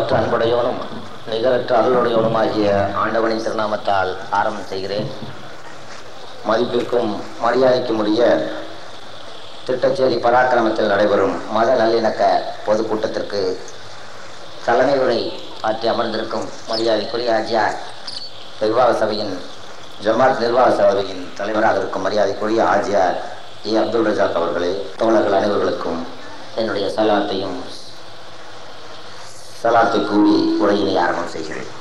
அளவற்ற அன்புடையவனும் நிகரற்ற அருளுடையவனுமாகிய ஆண்டவனின் திருநாமத்தால் ஆரம்பம் செய்கிறேன் மதிப்பிற்கும் மரியாதைக்கும் உரிய திட்டச்சேரி பராக்கிரமத்தில் நடைபெறும் மத நல்லிணக்க பொதுக்கூட்டத்திற்கு தலைமை உரை ஆற்றி அமர்ந்திருக்கும் மரியாதைக்குரிய ஆஜியார் நிர்வாக சபையின் ஜமாத் நிர்வாக சபையின் தலைவராக இருக்கும் மரியாதைக்குரிய ஆஜியார் இ அப்துல் ரஜாக் அவர்களே தோழர்கள் அனைவர்களுக்கும் என்னுடைய சலாத்தையும் சலாத்தை கூறி உரையினை ஆரம்பம் செய்கிறேன்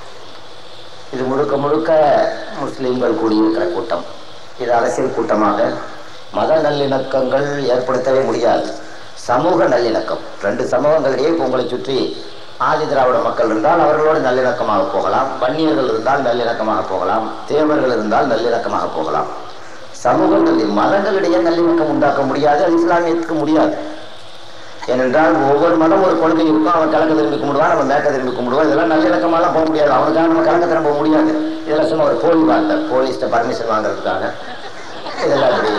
இது முழுக்க முழுக்க முஸ்லிம்கள் கூடியிருக்கிற கூட்டம் இது அரசியல் கூட்டமாக மத நல்லிணக்கங்கள் ஏற்படுத்தவே முடியாது சமூக நல்லிணக்கம் ரெண்டு சமூகங்களிடையே இப்போ உங்களை சுற்றி ஆதி திராவிட மக்கள் இருந்தால் அவர்களோடு நல்லிணக்கமாக போகலாம் வன்னியர்கள் இருந்தால் நல்லிணக்கமாக போகலாம் தேவர்கள் இருந்தால் நல்லிணக்கமாக போகலாம் சமூகங்களில் மதங்களிடையே நல்லிணக்கம் உண்டாக்க முடியாது அது இஸ்லாமியத்துக்கு முடியாது ஏனென்றால் ஒவ்வொரு மதம் ஒரு கொள்கை இருக்கும் அவன் கிழக்கு திரும்பி கும்பிடுவான் நம்ம மேற்க திரும்பி கும்பிடுவான் இதெல்லாம் நல்லிணக்கமாலாம் போக முடியாது அவனுக்காக நம்ம கிழக்கு திரும்ப முடியாது இதெல்லாம் சும்மா ஒரு போலி வார்த்தை போலீஸ்ட்ட பர்மிஷன் வாங்குறதுக்காக இதெல்லாம் அப்படி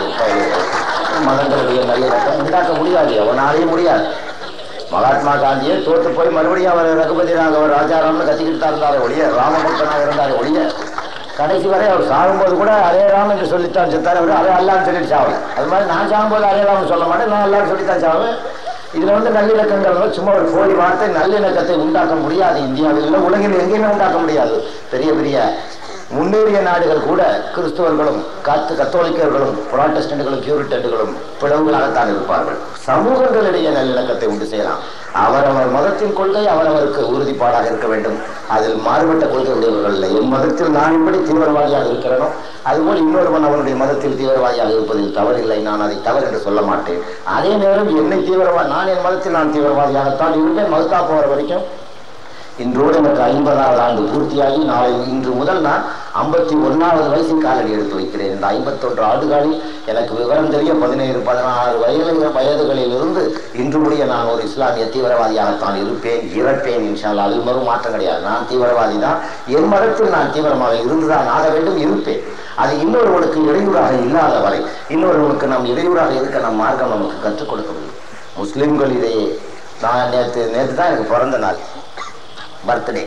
மதங்களுடைய நல்லிணக்கம் உண்டாக்க முடியாது எவனாலையும் முடியாது மகாத்மா காந்தியே தோற்று போய் மறுபடியும் அவர் ரகுபதி ராகவர் ராஜாராம்னு கத்திக்கிட்டு தான் இருந்தார் ஒழிய ராமபக்தனாக இருந்தார் ஒழிய கடைசி வரை அவர் சாகும்போது கூட அரே ராம் என்று சொல்லித்தான் செத்தார் அவர் அரே அல்லான்னு சொல்லிட்டு சாவல அது மாதிரி நான் சாகும்போது அரே ராம் சொல்ல மாட்டேன் நான் அல்லான்னு சொல்லித்தான் சாவேன் இதுல வந்து நல்லிணக்கங்கள் சும்மா ஒரு போலி வார்த்தை நல்லிணக்கத்தை உண்டாக்க முடியாது இந்தியாவில் இல்லை உலகில் எங்கேயுமே உண்டாக்க முடியாது பெரிய பெரிய முன்னேறிய நாடுகள் கூட கிறிஸ்துவர்களும் காத்து கத்தோலிக்கர்களும் புராட்டஸ்டன்ட்களும் பியூரிட்டன்ட்களும் பிளவுகளாகத்தான் இருப்பார்கள் சமூகங்களிடையே நல்லிணக்கத்தை உண்டு செய்யலாம் அவரவர் மதத்தின் கொள்கை அவரவருக்கு உறுதிப்பாடாக இருக்க வேண்டும் அதில் மாறுபட்ட கொள்கை உடையவர்கள் இல்லை என் மதத்தில் நான் எப்படி தீவிரவாதியாக இருக்கிறேனோ அதுபோல் இன்னொருவன் அவனுடைய மதத்தில் தீவிரவாதியாக இருப்பதில் தவறில்லை நான் அதை தவறு என்று சொல்ல மாட்டேன் அதே நேரம் என்னை தீவிரவாதி நான் என் மதத்தில் நான் தீவிரவாதியாகத்தான் இருப்பேன் மதுத்தா போகிற வரைக்கும் இன்றோடு எனக்கு ஐம்பதாவது ஆண்டு பூர்த்தியாகி நாளை இன்று முதல் நான் ஐம்பத்தி ஒன்னாவது வயசில் காலடி எடுத்து வைக்கிறேன் இந்த ஐம்பத்தொன்று ஆண்டுகளில் எனக்கு விவரம் தெரிய பதினேழு பதினாறு வயது வயதுகளில் இருந்து இன்று முடிய நான் ஒரு இஸ்லாமிய தீவிரவாதியாகத்தான் இருப்பேன் இறப்பேன் இன்ஷால்லா அதில் மறு மாற்றம் கிடையாது நான் தீவிரவாதி தான் என் மதத்தில் நான் தீவிரமாக இருந்துதான் ஆக வேண்டும் இருப்பேன் அது இன்னொருவனுக்கு இடையூறாக இல்லாத வரை இன்னொருவனுக்கு நாம் இடையூறாக இருக்க நம் மார்க்கம் நமக்கு கற்றுக் கொடுக்கவில்லை முஸ்லிம்கள் இதையே நான் நேற்று நேற்று தான் எனக்கு பிறந்த நாள் பர்த்டே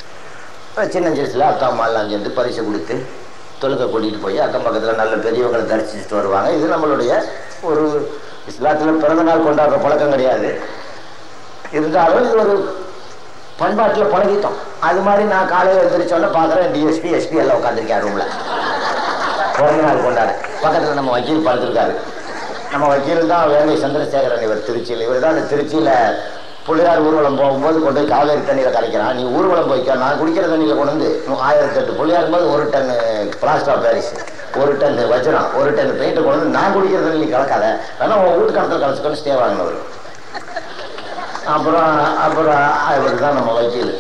சின்ன சிறுசில் அக்கா அம்மாலாம் சேர்ந்து பரிசு கொடுத்து தொழுகை கூட்டிகிட்டு போய் அக்கம் பக்கத்தில் நல்ல பெரியவங்களை தரிசிச்சுட்டு வருவாங்க இது நம்மளுடைய ஒரு இஸ்லாத்தில் பிறந்த நாள் கொண்டாடுற பழக்கம் கிடையாது இருந்தாலும் இது ஒரு பண்பாட்டில் பழகிட்டோம் அது மாதிரி நான் காலையில் எழுந்திரிச்சோன்னே பார்க்குறேன் டிஎஸ்பி எஸ்பி எல்லாம் உட்காந்துருக்கேன் ரூமில் பிறந்த நாள் கொண்டாட பக்கத்தில் நம்ம வக்கீல் படுத்திருக்காரு நம்ம வக்கீல் தான் வேங்கை சந்திரசேகரன் இவர் திருச்சியில் இவர் தான் திருச்சியில் பிள்ளையார் ஊர்வலம் போகும்போது கொண்டு போய் காவேரி தண்ணியில் கரைக்கிறான் நீ ஊர்வலம் போய்க்க நான் குடிக்கிற தண்ணியில் கொண்டு வந்து ஆயிரத்தி எட்டு பிள்ளையார் போது ஒரு டன் பிளாஸ்டர் ஆஃப் பாரிஸ் ஒரு டன் வஜ்ரம் ஒரு டன் பெயிண்ட்டை கொண்டு வந்து நான் குடிக்கிற தண்ணி கலக்காத ஆனால் உன் வீட்டு கணத்தில் கலச்சுக்கொண்டு ஸ்டே வாங்கினவர் அப்புறம் அப்புறம் இவர் தான் நம்ம வக்கீல்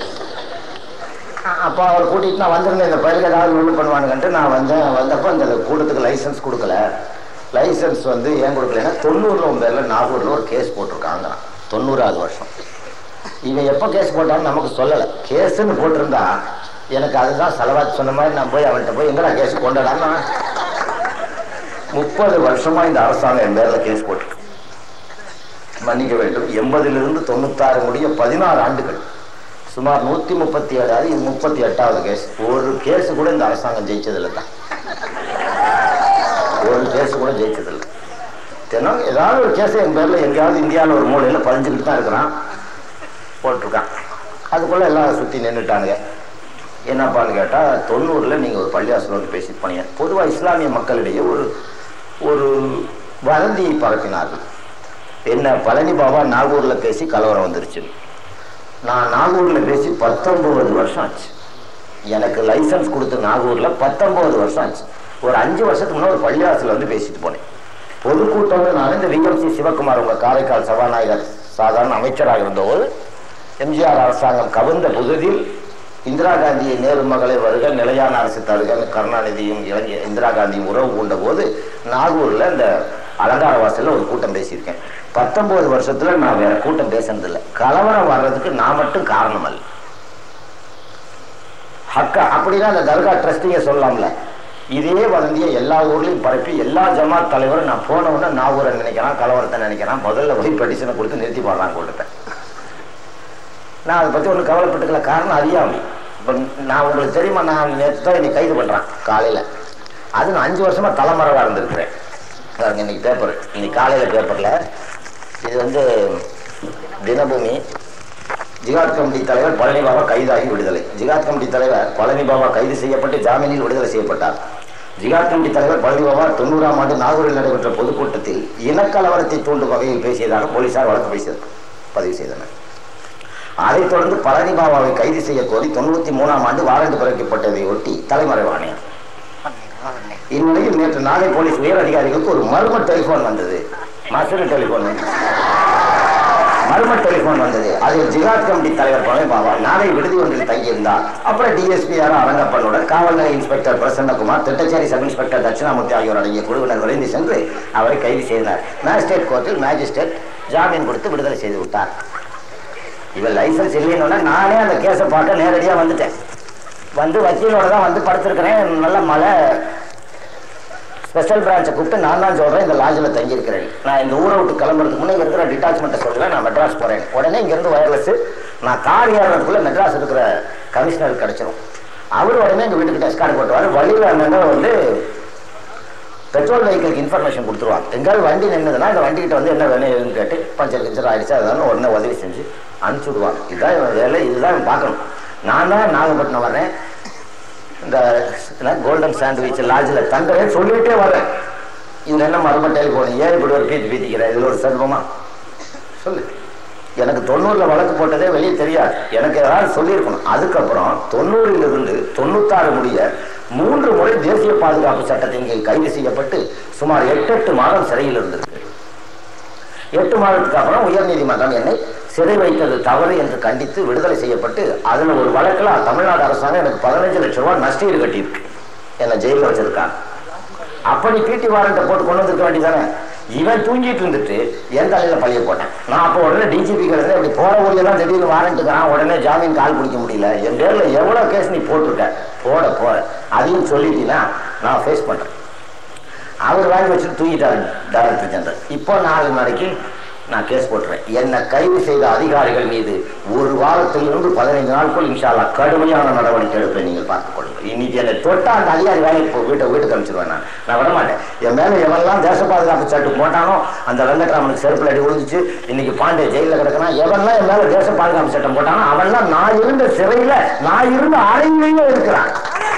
அப்போ அவர் கூட்டிகிட்டு நான் வந்திருந்தேன் இந்த பயிலுக்கு ஏதாவது ஒன்று பண்ணுவானுங்கன்ட்டு நான் வந்தேன் வந்தப்போ இந்த கூட்டத்துக்கு லைசன்ஸ் கொடுக்கல லைசன்ஸ் வந்து ஏன் கொடுக்கலன்னா தொண்ணூறுல உன் பேரில் நாகூரில் ஒரு கேஸ் போட்டிருக்காங்க தொண்ணூறாவது வருஷம் இவன் எப்போ கேஸ் போட்டான்னு நமக்கு சொல்லலை கேஸுன்னு போட்டிருந்தா எனக்கு அதுதான் செலவாச்சு சொன்ன மாதிரி நான் போய் அவன்கிட்ட போய் எங்கடா கேஸ் கொண்டாடாம முப்பது வருஷமா இந்த அரசாங்கம் என் பேரில் கேஸ் போட்டிருக்கு மன்னிக்க வேண்டும் எண்பதிலிருந்து தொண்ணூத்தாறு முடிய பதினாறு ஆண்டுகள் சுமார் நூத்தி முப்பத்தி ஏழாவது இது முப்பத்தி எட்டாவது கேஸ் ஒரு கேஸ் கூட இந்த அரசாங்கம் ஜெயிச்சதில்லை தான் ஒரு கேஸ் கூட ஜெயிச்சதில்லை தினம் ஏதாவது ஒரு கேஸ் என் பேரில் எங்கேயாவது இந்தியாவில் ஒரு மூலையில் பதிஞ்சுக்கிட்டு தான் இருக்கிறான் போட்டிருக்கான் அதுக்குள்ளே எல்லாம் சுற்றி நின்றுட்டானுங்க என்னப்பான்னு கேட்டால் தொண்ணூறில் நீங்கள் ஒரு பள்ளிவாசல் வந்து பேசிட்டு போனீங்க பொதுவாக இஸ்லாமிய மக்களிடையே ஒரு ஒரு வதந்தியை பரப்பினார்கள் என்ன பழனி பாபா நாகூரில் பேசி கலவரம் வந்துருச்சு நான் நாகூரில் பேசி பத்தொன்பது வருஷம் ஆச்சு எனக்கு லைசன்ஸ் கொடுத்து நாகூரில் பத்தொன்பது வருஷம் ஆச்சு ஒரு அஞ்சு வருஷத்துக்கு முன்னாடி ஒரு பள்ளிவாசல் வந்து பேசிட்டு போனேன் பொதுக்கூட்டம் நான் இந்த விஎம்சி சிவகுமார் உங்க காரைக்கால் சபாநாயகர் சாதாரண அமைச்சராக இருந்தபோது எம்ஜிஆர் அரசாங்கம் கவிழ்ந்த புதிதில் இந்திரா காந்தியை நேரு மகளை வருக நிலையான அரசு தருக கருணாநிதியும் இளைஞர் இந்திரா காந்தியும் உறவு கொண்ட போது நாகூர்ல இந்த அலங்கார வாசல்ல ஒரு கூட்டம் பேசியிருக்கேன் பத்தொன்பது வருஷத்துல நான் வேற கூட்டம் பேசுனதில்லை கலவரம் வர்றதுக்கு நான் மட்டும் காரணம் அல்ல ஹக்கா அப்படின்னா அந்த தர்கா ட்ரஸ்டிங்க சொல்லலாம்ல இதே வதந்தியை எல்லா ஊர்லயும் பரப்பி எல்லா ஜமாத் தலைவரும் நான் போன உடனே நாகூரை நினைக்கிறான் கலவரத்தை நினைக்கிறான் முதல்ல போய் பெட்டிஷனை கொடுத்து நிறுத்தி பாடுறான் கூட்டத்தை நான் அதை பற்றி ஒன்றும் கவலைப்பட்டுக்கல காரணம் அறியாமை இப்போ நான் உங்களுக்கு தெரியுமா நான் நேற்று தான் என்னை கைது பண்ணுறேன் காலையில் அது நான் அஞ்சு வருஷமாக தலைமறைவாக இருந்திருக்கிறேன் பாருங்க இன்னைக்கு பேப்பர் இன்னைக்கு காலையில் பேப்பரில் இது வந்து தினபூமி ஜிகாத் கமிட்டி தலைவர் பழனி பாபா கைதாகி விடுதலை ஜிகாத் கமிட்டி தலைவர் பழனி பாபா கைது செய்யப்பட்டு ஜாமீனில் விடுதலை செய்யப்பட்டார் ஜிகாத் கமிட்டி தலைவர் பழனி பாபா தொண்ணூறாம் ஆண்டு நாகூரில் நடைபெற்ற பொதுக்கூட்டத்தில் இனக்கலவரத்தை தூண்டும் வகையில் பேசியதாக போலீசார் வழக்கு பேசியது பதிவு செய்தனர் அதைத் தொடர்ந்து பழனி பாபாவை கைது செய்ய கோரி தொண்ணூத்தி மூணாம் ஆண்டு வாரண்ட் பிறக்கப்பட்டதை ஒட்டி தலைமறைவானார் இந்நிலையில் நேற்று நாகை போலீஸ் உயர் அதிகாரிகளுக்கு ஒரு மர்ம டெலிபோன் வந்தது மசரு டெலிபோன் மர்ம டெலிபோன் வந்தது அதில் ஜிகாத் கமிட்டி தலைவர் பழனி பாபா நாளை விடுதி ஒன்றில் தங்கியிருந்தார் அப்புறம் டிஎஸ்பி ஆர் அரங்கப்பனுடன் காவல்நிலை inspector Prasannakumar Thittacheri sub inspector Dakshinamoorthy ஆகியோர் அடங்கிய குழுவினர் விரைந்து சென்று அவரை கைது செய்தனர் மேஜிஸ்ட்ரேட் கோர்ட்டில் மேஜிஸ்ட்ரேட் ஜாமீன் கொடுத்து விடுதலை செய்து விட்டார் இவன் லைசன்ஸ் இல்லைன்னு நானே அந்த கேஸை பார்க்க நேரடியாக வந்துட்டேன் வந்து வக்கீலோட தான் வந்து படுத்திருக்கிறேன் நல்ல மழை ஸ்பெஷல் பிரான்ச்சை கூப்பிட்டு நான் தான் சொல்கிறேன் இந்த லாட்ஜில் தங்கியிருக்கிறேன் நான் இந்த ஊரை விட்டு கிளம்புறதுக்கு முன்னே இங்க இருக்கிற டிட்டாச்மெண்ட்டை சொல்லுவேன் நான் மெட்ராஸ் போகிறேன் உடனே இங்கேருந்து வயர்லெஸ் நான் கார் ஏறுறதுக்குள்ளே மெட்ராஸ் இருக்கிற கமிஷனர் கிடச்சிரும் அவர் உடனே எங்கள் வீட்டுக்கு டெஸ்கார்டு போட்டுவார் வழியில் அண்ணன் வந்து பெட்ரோல் வெஹிக்கிளுக்கு இன்ஃபர்மேஷன் கொடுத்துருவாங்க எங்காவது வண்டி நின்றுதுன்னா இந்த வண்டிக்கிட்ட வந்து என்ன வேணும் ஏதுன்னு கேட்டு பஞ்சர் கிஞ்சர் ஆயிடுச்சு அதனால உடனே உதவி செஞ்சு அனுப்பிச்சு விடுவாங்க இதுதான் இவன் வேலை இதுதான் இவன் பார்க்கணும் நான் தான் நாகப்பட்டினம் வர்றேன் இந்த கோல்டன் சாண்ட்விச் லாட்ஜில் தங்குறேன் சொல்லிட்டே வரேன் இதுல என்ன மர்ம டெலிஃபோன் ஏன் இப்படி ஒரு பீத்தி பீத்திக்கிற இதுல ஒரு சர்வமா சொல்லு எனக்கு தொண்ணூறுல வழக்கு போட்டதே வெளியே தெரியாது எனக்கு ஏதாவது சொல்லியிருக்கணும் அதுக்கப்புறம் தொண்ணூறில் இருந்து தொண்ணூத்தாறு முடிய மூன்று முறை தேசிய பாதுகாப்பு சட்டத்தின் கீழ் கைது செய்யப்பட்டு சுமார் எட்டு எட்டு மாதம் சிறையில் இருந்திருக்கு எட்டு மாதத்துக்கு அப்புறம் உயர்நீதிமன்றம் என்னை சிறை வைத்தது தவறு என்று கண்டித்து விடுதலை செய்யப்பட்டு அதுல ஒரு வழக்குல தமிழ்நாடு அரசாங்கம் எனக்கு பதினஞ்சு லட்சம் ரூபாய் நஷ்டீடு கட்டியிருக்கு என்னை ஜெயிலில் வச்சிருக்காங்க அப்ப நீ பிடி வாரண்ட்டை போட்டு கொண்டு வந்திருக்க வேண்டியதானே இவன் தூங்கிட்டு இருந்துட்டு என் தலையில பழிய போட்டேன் நான் அப்போ உடனே டிஜிபி கிட்ட இப்படி போற ஊர்ல தான் திடீர்னு வாரண்ட்டுக்கிறான் உடனே ஜாமீன் கால் பிடிக்க முடியல என் பேர்ல எவ்வளவு கேஸ் நீ போட்டிருக்க போட போற அதையும் சொல்லிட்டீங்கன்னா நான் ஃபேஸ் பண்றேன் அவர் வாங்கி வச்சுட்டு தூக்கிட்டாரு டைரக்டர் ஜெனரல் இப்போ நாலு நாளைக்கு நான் கேஸ் போட்டுறேன் என்னை கைது செய்த அதிகாரிகள் மீது ஒரு வாரத்திலிருந்து பதினைந்து நாட்கள் இன்ஷால்லா கடுமையான நடவடிக்கை எடுப்பேன் நீங்கள் பார்த்துக் கொள்ளுங்கள் இன்னைக்கு என்னை தொட்டா அந்த அதிகாரி வேலைக்கு போ வீட்டை வீட்டுக்கு அனுப்பிச்சிருவேன் நான் நான் விட மாட்டேன் என் மேல எவெல்லாம் தேச பாதுகாப்பு சட்டம் போட்டானோ அந்த வெங்கட்ராமனுக்கு செருப்பில் அடி விழுந்துச்சு இன்னைக்கு பாண்டே ஜெயிலில் கிடக்கிறான் எவன்லாம் என் மேல தேச பாதுகாப்பு சட்டம் போட்டானோ அவன்லாம் நான் இருந்த சிறையில நான் இருந்த அறையிலேயே இருக்கிறான்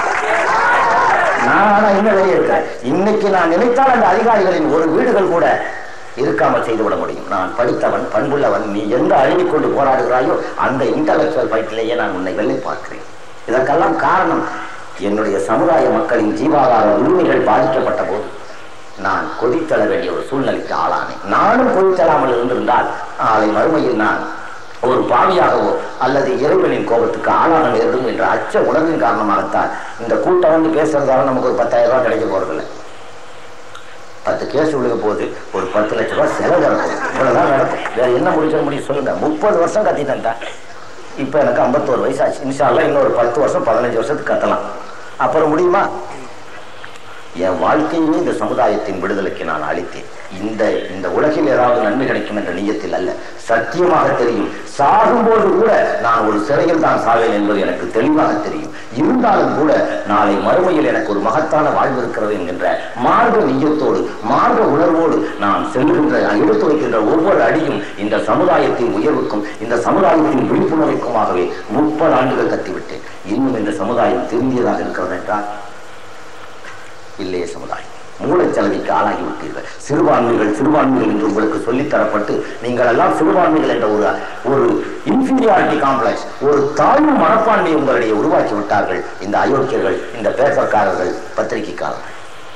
நான் ஆனா இன்னும் வெளியே இருக்கேன் இன்னைக்கு நான் நினைத்தால் அந்த அதிகாரிகளின் ஒரு வீடுகள் கூட இருக்காமல் செய்துவிட முடியும் நான் படித்தவன் பண்புள்ளவன் நீ எந்த அழுவிக் கொண்டு போராடுகிறாயோ அந்த இன்டலெக்சுவல் ஃபைட்டிலேயே நான் உன்னை வெள்ளை பார்க்கிறேன் இதற்கெல்லாம் காரணம் என்னுடைய சமுதாய மக்களின் ஜீவாதார உரிமைகள் பாதிக்கப்பட்ட போது நான் கொதித்தள வேண்டிய ஒரு சூழ்நிலைக்கு ஆளானேன் நானும் கொதித்தளாமல் இருந்திருந்தால் நாளை மறுமையில் நான் ஒரு பாவியாகவோ அல்லது இறைவனின் கோபத்துக்கு ஆளாக நேரிடும் என்ற அச்ச உணர்வின் காரணமாகத்தான் இந்த கூட்டம் வந்து பேசுறதால நமக்கு ஒரு பத்தாயிரம் ரூபாய் கிடைக்க போறதில்லை பத்து கேஸ் விழுக போகுது ஒரு பத்து லட்ச ரூபாய் செலவு நடக்கும் இவ்வளவுதான் நடக்கும் வேற என்ன முடிச்சிட முடியும் சொல்லுங்க முப்பது வருஷம் கத்திட்டேன் இப்ப எனக்கு ஐம்பத்தோரு வயசு ஆச்சு இன்ஷால்லா இன்னொரு பத்து வருஷம் பதினஞ்சு வருஷத்துக்கு கத்தலாம் அப்புறம் முடியுமா என் வாழ்க்கையுமே இந்த சமுதாயத்தின் விடுதலைக்கு நான் அளித்தேன் இந்த இந்த உலகில் ஏதாவது நன்மை கிடைக்கும் என்ற நீயத்தில் அல்ல சத்தியமாக தெரியும் சாகும்போது கூட நான் ஒரு சிறையில் தான் சாவேன் என்பது எனக்கு தெளிவாக தெரியும் இருந்தாலும் கூட நாளை மறுமையில் எனக்கு ஒரு மகத்தான வாழ்வு இருக்கிறது என்கின்ற மார்க்க நீயத்தோடு மார்க்க உணர்வோடு நான் செல்கின்ற நான் எடுத்து வைக்கின்ற ஒவ்வொரு அடியும் இந்த சமுதாயத்தின் உயர்வுக்கும் இந்த சமுதாயத்தின் விழிப்புணர்வுக்குமாகவே முப்பது ஆண்டுகள் கத்திவிட்டேன் இன்னும் இந்த சமுதாயம் திரும்பியதாக இருக்கிறது என்றால் இல்லையே சமுதாயம் மூளைச்சலவைக்கு ஆளாகி விட்டீர்கள் சிறுபான்மைகள் சிறுபான்மைகள் என்று உங்களுக்கு சொல்லித் தரப்பட்டு நீங்கள் எல்லாம் சிறுபான்மைகள் என்ற ஒரு ஒரு இன்ஃபீரியாரிட்டி காம்ப்ளெக்ஸ் ஒரு தாழ்வு மனப்பான்மையை உங்களிடையே உருவாக்கி விட்டார்கள் இந்த அயோக்கியர்கள் இந்த பேப்பர்காரர்கள் பத்திரிகைக்காரர்கள்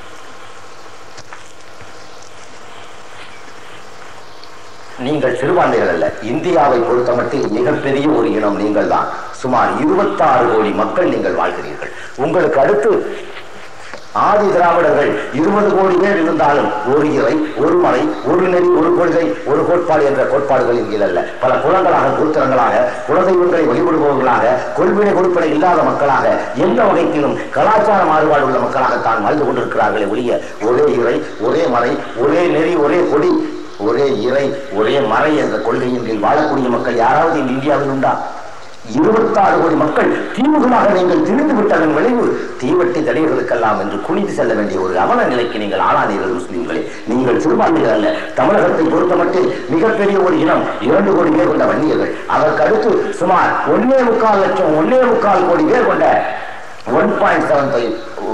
நீங்கள் சிறுபான்மைகள் அல்ல இந்தியாவை பொறுத்தமட்டில் மிகப்பெரிய ஒரு இனம் நீங்கள் தான் சுமார் இருபத்தாறு கோடி மக்கள் நீங்கள் வாழ்கிறீர்கள் உங்களுக்கு அடுத்து ஆதி திராவிடர்கள் இருபது கோடி பேர் இருந்தாலும் ஒரு இறை ஒரு மலை ஒரு நெறி ஒரு கொள்கை ஒரு கோட்பாடு என்ற கோட்பாடுகளின் கீழ் அல்ல பல குலங்களாக கூத்திரங்களாக குலதெய்வங்களை வழிபடுபவர்களாக கொள்வினை கொடுப்பனை இல்லாத மக்களாக எந்த வகைத்திலும் கலாச்சார மாறுபாடு உள்ள மக்களாகத்தான் வாழ்ந்து கொண்டிருக்கிறார்களே ஒழிய ஒரே இறை ஒரே மலை ஒரே நெறி ஒரே கொடி ஒரே இறை ஒரே மறை என்ற கொள்கையின் கீழ் வாழக்கூடிய மக்கள் யாராவது இந்த இந்தியாவில் உண்டா இருபத்தாறு கோடி மக்கள் தீவுகளாக நீங்கள் திரிந்து விட்டதன் விளைவு தீவட்டி தடியர்களுக்கெல்லாம் என்று குனிந்து செல்ல வேண்டிய ஒரு அவல நிலைக்கு நீங்கள் ஆளானீர்கள் முஸ்லிம்களே நீங்கள் சிறுபான்மைகள் அல்ல தமிழகத்தை பொறுத்தமட்டில் மிகப்பெரிய ஒரு இனம் இரண்டு கோடி பேர் கொண்ட வன்னியர்கள் அதற்கு அடுத்து சுமார் ஒன்னே முக்கால் லட்சம் ஒன்னே முக்கால் கோடி பேர் கொண்ட ஒன் பாயிண்ட் செவன் ஃபைவ்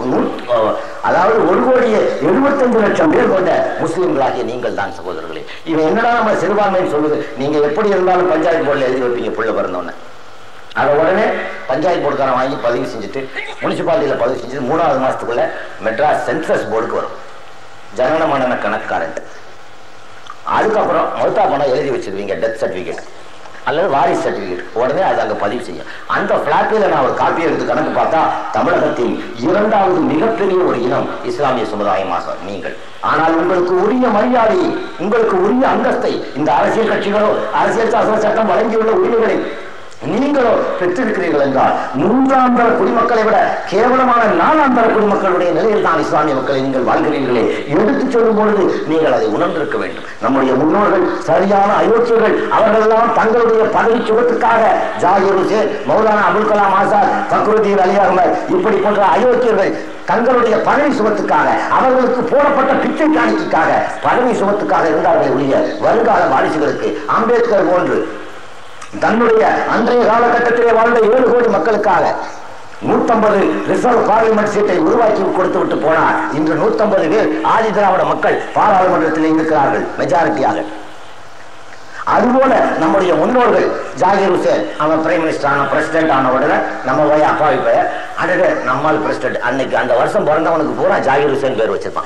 அதாவது ஒரு கோடியே எழுபத்தஞ்சு லட்சம் பேர் கொண்ட முஸ்லிம்களாகிய நீங்கள் தான் சகோதரர்களே இவன் என்னடா நம்ம சிறுபான்மைன்னு சொல்லுது நீங்க எப்படி இருந்தாலும் பஞ்சாயத்து போர்டில் எழுதி வைப்பீங்க புள்ள பிறந்தோன்னு அதை உடனே பஞ்சாயத்து போர்டுக்காரன் வாங்கி பதிவு செஞ்சுட்டு முனிசிபாலிட்டியில் பதிவு செஞ்சுட்டு மூணாவது மாசத்துக்குள்ள மெட்ராஸ் சென்சஸ் போர்டுக்கு வரும் ஜனன மன்னன கணக்காரன்ட்டு அதுக்கப்புறம் மௌத்தா பணம் எழுதி வச்சிருவீங்க டெத் சர்டிஃபிகேட் அல்லது வாரிசு சர்டிஃபிகேட் உடனே அது அங்க பதிவு செய்யும் அந்த பிளாட்டில நான் ஒரு காப்பி எடுத்து கணக்கு பார்த்தா தமிழகத்தின் இரண்டாவது மிகப்பெரிய ஒரு இனம் இஸ்லாமிய சமுதாயமாக நீங்கள் ஆனால் உங்களுக்கு உரிய மரியாதை உங்களுக்கு உரிய அந்தஸ்தை இந்த அரசியல் கட்சிகளோ அரசியல் சாசன சட்டம் வழங்கியுள்ள உரிமைகளை நீங்களோ பெற்றிருக்கிறீர்கள் என்றால் மூன்றாம் தர குடிமக்களை விட கேவலமான நாலாம் தர குடிமக்களுடைய நிலையில் தான் இஸ்லாமிய மக்களை நீங்கள் வாழ்கிறீர்களே எடுத்துச் சொல்லும் பொழுது நீங்கள் அதை உணர்ந்திருக்க வேண்டும் நம்முடைய முன்னோர்கள் சரியான அயோக்கியர்கள் அவர்களெல்லாம் தங்களுடைய பதவி சுகத்துக்காக ஜாகிர் ஹுசேன் மௌலானா அபுல் கலாம் ஆசாத் ஃபக்ருதீன் அலி அகமது இப்படி போன்ற அயோக்கியர்கள் தங்களுடைய பதவி சுகத்துக்காக அவர்களுக்கு போடப்பட்ட பிச்சை காணிக்கைக்காக பதவி சுகத்துக்காக இருந்தார்களே ஒழிய வருங்கால வாரிசுகளுக்கு அம்பேத்கர் போன்று தன்னுடைய அன்றைய காலகட்டத்திலே வாழ்ந்த ஏழு கோடி மக்களுக்காக நூத்தம்பது ரிசர்வ் பார்லிமெண்ட் சீட்டை உருவாக்கி கொடுத்து விட்டு போனார் இன்று நூத்தம்பது பேர் ஆதி திராவிட மக்கள் பாராளுமன்றத்தில் இருக்கிறார்கள் மெஜாரிட்டியாக அதுபோல நம்முடைய முன்னோர்கள் ஜாகிர் ஹுசேன் அவன் பிரைம் மினிஸ்டர் ஆன பிரசிடென்ட் ஆன உடனே நம்ம போய் அப்பாவி பைய அடடே நம்மால் பிரசிடென்ட் அன்னைக்கு அந்த வருஷம் பிறந்தவனுக்கு பூரா ஜாகிர் ஹுசேன் பேர் வச்சிருப்பான்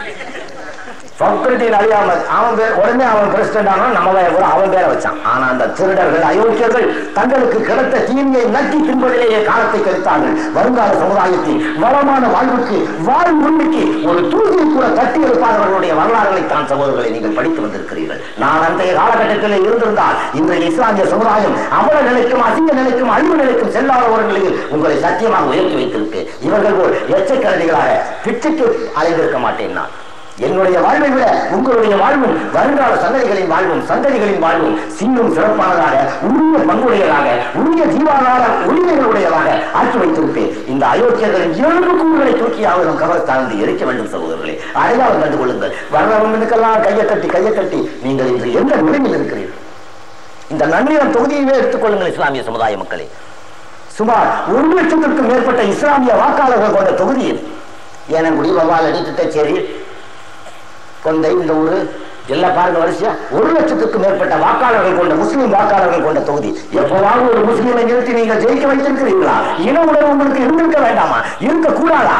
ஃபக்ருதீன் அலி அஹமத் அவன் பேர் உடனே அவன் பிரசிடென்ட் ஆனா நம்ம பையன் கூட அவன் பேரை வச்சான் ஆனா அந்த திருடர்கள் அயோக்கியர்கள் தங்களுக்கு கிடைத்த தீமையை நக்கி தின்பதிலேயே காலத்தை கழித்தார்கள் வருங்கால சமுதாயத்தில் வளமான வாழ்வுக்கு வாழ் உரிமைக்கு ஒரு தூதியை கூட தட்டி எடுப்பாதவர்களுடைய வரலாறுகளை தான் சகோதரர்களை நீங்கள் படித்து வந்திருக்கிறீர்கள் நான் அந்த காலகட்டத்தில் இருந்திருந்தால் இன்றைய இஸ்லாமிய சமுதாயம் அவல நிலைக்கும் அசிங்க நிலைக்கும் அழிவு நிலைக்கும் செல்லாத ஒரு நிலையில் உங்களை சத்தியமாக உயர்த்தி வைத்திருக்கு இவர்கள் போல் எச்சக்கரடிகளாக பிச்சுக்கு அலைந்திருக்க மாட்டேன் நான் என்னுடைய வாழ்வை விட உங்களுடைய வாழ்வும் வருங்கால சந்ததிகளின் வாழ்வும் சந்ததிகளின் வாழ்வும் சீரும் சிறப்பானதாக உரிய பங்குடையதாக உரிய ஜீவாதார உரிமைகளுடையதாக ஆக்கி வைத்திருப்பேன் இந்த அயோக்கியர்களின் இரண்டு கூறுகளை தூக்கியாவது நம் கவர்த்தாழ்ந்து எரிக்க வேண்டும் சகோதரர்களே அடையாளம் கண்டு கொள்ளுங்கள் வர்றவங்களுக்கெல்லாம் கையை தட்டி கையை தட்டி நீங்கள் இன்று எந்த நிலையில் இருக்கிறீர்கள் இந்த நன்னிலம் தொகுதியவே எடுத்துக்கொள்ளுங்கள் இஸ்லாமிய சமுதாய மக்களே சுமார் ஒரு லட்சத்திற்கும் மேற்பட்ட இஸ்லாமிய வாக்காளர்கள் கொண்ட தொகுதியில் ஏனங்குடி வவாலடி திட்டச்சேரி கொண்ட இந்த ஊரு எல்லாம் பாருங்க வரிசையா ஒரு லட்சத்துக்கும் மேற்பட்ட வாக்காளர்கள் கொண்ட முஸ்லீம் வாக்காளர்கள் கொண்ட தொகுதி எப்போவாவது ஒரு முஸ்லீமை நிறுத்தி நீங்கள் ஜெயிக்க வைத்திருக்கிறீர்களா இன உணர்வு உங்களுக்கு இருந்திருக்க வேண்டாமா இருக்க கூடாதா